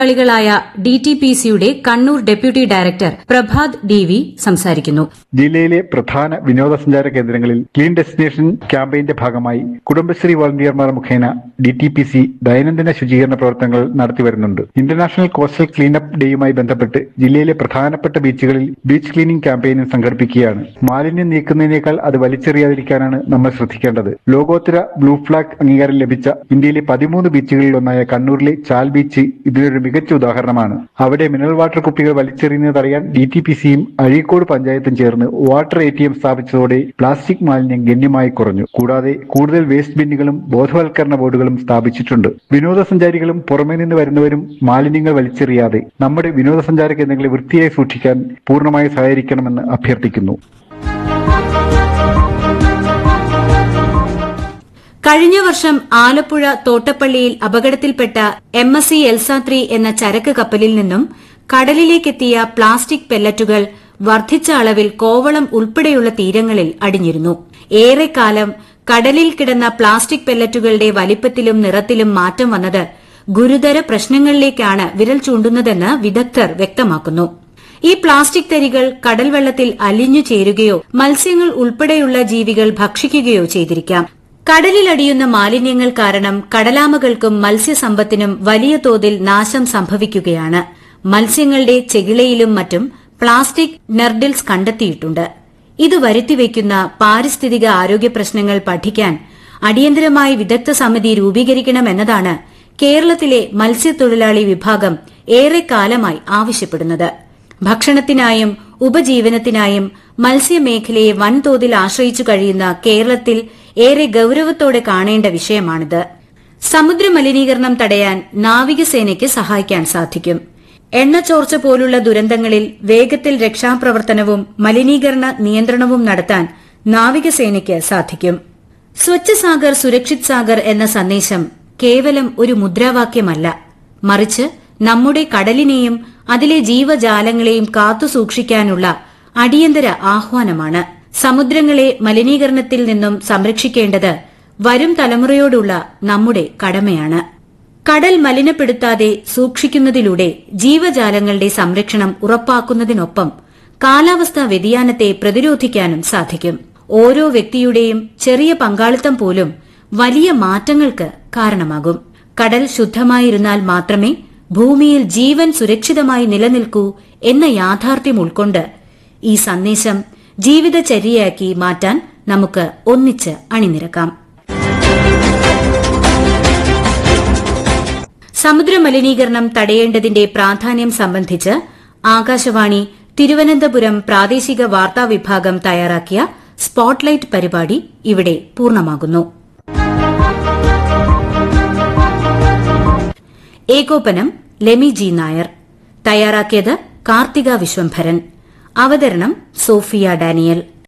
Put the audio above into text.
ാളികളായ D T P സിയുടെ Kannur deputy director Prabhath D V സംസാരിക്കുന്നു ജില്ലയിലെ പ്രധാന വിനോദസഞ്ചാര കേന്ദ്രങ്ങളിൽ ക്ലീൻ ഡെസ്റ്റിനേഷൻ ക്യാമ്പയിന്റെ ഭാഗമായി കുടുംബശ്രീ വോളണ്ടിയർമാർ മുഖേന ഡി ടി പി സി ദൈനംദിന ശുചീകരണ പ്രവർത്തനങ്ങൾ നടത്തിവരുന്നുണ്ട് ഇന്റർനാഷണൽ കോസ്റ്റൽ ക്ലീനപ്പ് ഡേയുമായി ബന്ധപ്പെട്ട് ജില്ലയിലെ പ്രധാനപ്പെട്ട ബീച്ചുകളിൽ ബീച്ച് ക്ലീനിംഗ് ക്യാമ്പയിനും സംഘടിപ്പിക്കുകയാണ് മാലിന്യം നീക്കുന്നതിനേക്കാൾ അത് വലിച്ചെറിയാതിരിക്കാനാണ് നമ്മൾ ശ്രദ്ധിക്കേണ്ടത് ലോകോത്തര ബ്ലൂ ഫ്ലാഗ് അംഗീകാരം ലഭിച്ച ഇന്ത്യയിലെ പതിമൂന്ന് ബീച്ചുകളിൽ ഒന്നായ കണ്ണൂരിലെ ചാൽ ബീച്ച് ഇതിനൊരു മികച്ച ഉദാഹരണമാണ് അവിടെ മിനറൽ വാട്ടർ കുപ്പികൾ വലിച്ചെറിയുന്നത് തടയാൻ ഡി ടി പി സിയും അഴീക്കോട് പഞ്ചായത്തും ചേർന്ന് വാട്ടർ എ ടി എം സ്ഥാപിച്ചതോടെ പ്ലാസ്റ്റിക് മാലിന്യം ഗണ്യമായി കുറഞ്ഞു കൂടാതെ കൂടുതൽ വേസ്റ്റ് ബിന്നുകളും ബോധവൽക്കരണ ബോർഡുകളും സ്ഥാപിച്ചിട്ടുണ്ട് വിനോദസഞ്ചാരികളും പുറമേ നിന്ന് വരുന്നവരും മാലിന്യങ്ങൾ വലിച്ചെറിയാതെ നമ്മുടെ വിനോദസഞ്ചാര കേന്ദ്രങ്ങളെ വൃത്തിയായി സൂക്ഷിക്കാൻ പൂർണ്ണമായി സഹകരിക്കണമെന്ന് അഭ്യർത്ഥിക്കുന്നു കഴിഞ്ഞ വർഷം ആലപ്പുഴ തോട്ടപ്പള്ളിയിൽ അപകടത്തിൽപ്പെട്ട എം എസ് സി എൽസാത്രി എന്ന ചരക്ക് കപ്പലിൽ നിന്നും കടലിലേക്കെത്തിയ പ്ലാസ്റ്റിക് പെല്ലറ്റുകൾ വർദ്ധിച്ച അളവിൽ കോവളം ഉൾപ്പെടെയുള്ള തീരങ്ങളിൽ അടിഞ്ഞിരുന്നു ഏറെക്കാലം കടലിൽ കിടന്ന പ്ലാസ്റ്റിക് പെല്ലറ്റുകളുടെ വലിപ്പത്തിലും നിറത്തിലും മാറ്റം വന്നത് ഗുരുതര പ്രശ്നങ്ങളിലേക്കാണ് വിരൽ ചൂണ്ടുന്നതെന്ന് വിദഗ്ധർ വ്യക്തമാക്കുന്നു ഈ പ്ലാസ്റ്റിക് തരികൾ കടൽവെള്ളത്തിൽ അലിഞ്ഞു ചേരുകയോ മത്സ്യങ്ങൾ ഉൾപ്പെടെയുള്ള ജീവികൾ ഭക്ഷിക്കുകയോ ചെയ്തിരിക്കാം കടലിലടിയുന്ന മാലിന്യങ്ങൾ കാരണം കടലാമകൾക്കും മത്സ്യസമ്പത്തിനും വലിയ തോതിൽ നാശം സംഭവിക്കുകയാണ് മത്സ്യങ്ങളുടെ ചെകിളയിലും മറ്റും പ്ലാസ്റ്റിക് നെർഡിൽസ് കണ്ടെത്തിയിട്ടുണ്ട് ഇത് വരുത്തിവയ്ക്കുന്ന പാരിസ്ഥിതിക ആരോഗ്യ പ്രശ്നങ്ങൾ പഠിക്കാൻ അടിയന്തരമായി വിദഗ്ധ സമിതി രൂപീകരിക്കണമെന്നതാണ് കേരളത്തിലെ മത്സ്യത്തൊഴിലാളി വിഭാഗം ഏറെക്കാലമായി ആവശ്യപ്പെടുന്നത് ഭക്ഷണത്തിനായും ഉപജീവനത്തിനായും മത്സ്യമേഖലയെ വൻതോതിൽ ആശ്രയിച്ചു കഴിയുന്ന കേരളത്തിൽ ഏറെ ഗൌരവത്തോടെ കാണേണ്ട വിഷയമാണിത് സമുദ്ര മലിനീകരണം തടയാൻ നാവികസേനയ്ക്ക് സഹായിക്കാൻ സാധിക്കും എണ്ണച്ചോർച്ച പോലുള്ള ദുരന്തങ്ങളിൽ വേഗത്തിൽ രക്ഷാപ്രവർത്തനവും മലിനീകരണ നിയന്ത്രണവും നടത്താൻ നാവികസേനയ്ക്ക് സാധിക്കും സ്വച്ഛ് സാഗർ സുരക്ഷിത് സാഗർ എന്ന സന്ദേശം കേവലം ഒരു മുദ്രാവാക്യമല്ല മറിച്ച് നമ്മുടെ കടലിനെയും അതിലെ ജീവജാലങ്ങളെയും കാത്തുസൂക്ഷിക്കാനുള്ള അടിയന്തര ആഹ്വാനമാണ് സമുദ്രങ്ങളെ മലിനീകരണത്തിൽ നിന്നും സംരക്ഷിക്കേണ്ടത് വരും തലമുറയോടുള്ള നമ്മുടെ കടമയാണ് കടൽ മലിനപ്പെടുത്താതെ സൂക്ഷിക്കുന്നതിലൂടെ ജീവജാലങ്ങളുടെ സംരക്ഷണം ഉറപ്പാക്കുന്നതിനൊപ്പം കാലാവസ്ഥാ വ്യതിയാനത്തെ പ്രതിരോധിക്കാനും സാധിക്കും ഓരോ വ്യക്തിയുടെയും ചെറിയ പങ്കാളിത്തം പോലും വലിയ മാറ്റങ്ങൾക്ക് കാരണമാകും കടൽ ശുദ്ധമായിരുന്നാൽ മാത്രമേ ഭൂമിയിൽ ജീവൻ സുരക്ഷിതമായി നിലനിൽക്കൂ എന്ന യാഥാർത്ഥ്യം ഉൾക്കൊണ്ട് ഈ സന്ദേശം ജീവിതചര്യയാക്കി മാറ്റാൻ നമുക്ക് ഒന്നിച്ച് അണിനിരക്കാം സമുദ്ര മലിനീകരണം തടയേണ്ടതിന്റെ പ്രാധാന്യം സംബന്ധിച്ച് ആകാശവാണി തിരുവനന്തപുരം പ്രാദേശിക വാർത്താ വിഭാഗം തയ്യാറാക്കിയ സ്പോട്ട്ലൈറ്റ് പരിപാടി ഇവിടെ പൂർണ്ണമാകുന്നു ഏകോപനം ലെമി ജി നായർ തയ്യാറാക്കിയത് കാർത്തിക വിശ്വംഭരൻ അവതരണം സോഫിയ ഡാനിയൽ